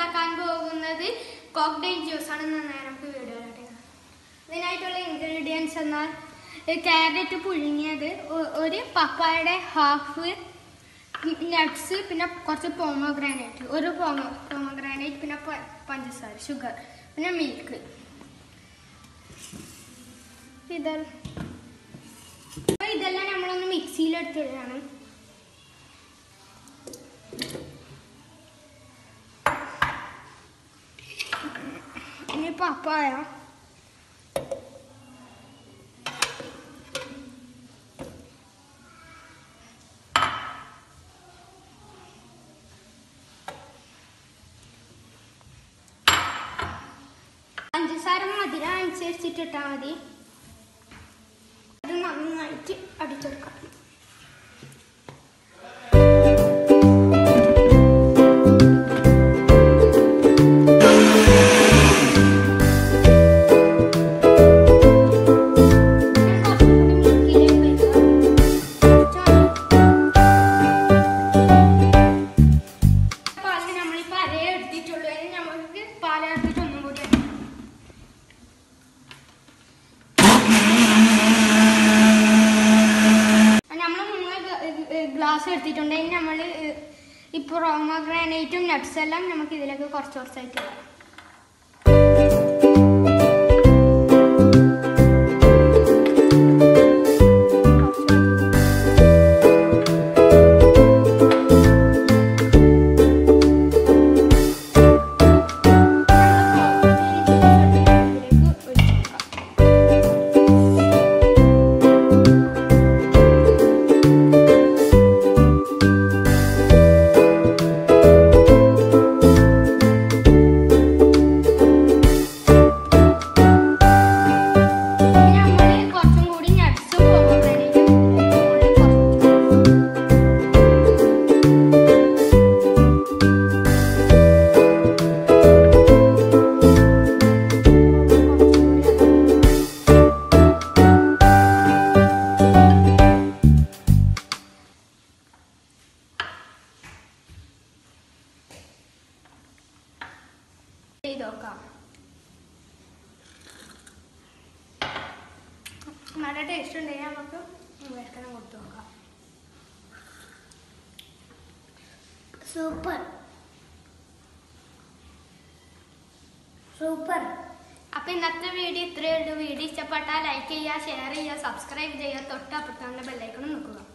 ഉണ്ടാക്കാൻ പോകുന്നത് cocktail juice ആണെന്ന് നമുക്ക് വീഡിയോ ഇതിനായിട്ടുള്ള ഇൻഗ്രീഡിയൻസ് എന്നാൽ ക്യാരറ്റ് പുഴുങ്ങിയത് ഒ- ഒരു പപ്പായയുടെ ഹാഫ് നട്ട്സ് പിന്നെ കുറച്ച് പോമോഗ്രാനൈറ്റ് ഒരു പോമോ പോമോഗ്രാനൈറ്റ് പിന്നെ പ- പഞ്ചസാര ഷുഗർ പിന്നെ മിൽക്ക് ഇതെല്ലാം അപ്പൊ ഇതെല്ലാം നമ്മളൊന്ന് മിക്സിയിൽ എടുത്തിടണം ഇനി പപ്പായ പഞ്ചസാര മധുരം അനുസരിച്ചിട്ട് ഇട്ടാൽ മതി അത് നന്നായിട്ട് അടിച്ചെടുക്കാം പാലിന് നമ്മളിപ്പോ അരേ എടുത്തിട്ടുള്ളൂ ഇനി നമുക്ക് പാലെടുത്തിട്ട് ഒന്നും കൂടി ഇടാം. നമ്മൾ മൂന്ന് ഗ്ലാസ് എടുത്തിട്ടുണ്ട് ഇനി നമ്മൾ ഈ പ്രൊമോഗ്രാനൈറ്റും നട്ട്സ് എല്ലാം നമുക്ക് ഇതിലേക്ക് കുറച്ച് കുറച്ചായിട്ട് ഇടാം ഇതിലേക്ക് ഒഴിച്ച് കൊടുക്കാം. ഇനി നമ്മള് കുറച്ചും കൂടി nuts ഉം pomegranate ഉം മുകളിൽ കുറച്ച് ചെയ്ത് നോക്കാം നല്ല ടേസ്റ്റ് ഉണ്ടെങ്കിൽ നമുക്ക് വേർക്കണം കൊടുത്തു നോക്കാം സൂപ്പർ സൂപ്പർ അപ്പൊ ഇന്നത്തെ വീഡിയോ ഇത്രയേ ഉള്ളൂ വീഡിയോ ഇഷ്ടപ്പെട്ടാൽ ലൈക്ക് ചെയ്യുക ഷെയർ ചെയ്യുക സബ്സ്ക്രൈബ് ചെയ്യുക തൊട്ടപ്പുറത്തുള്ള ബെല്ലൈക്കണം നോക്കുക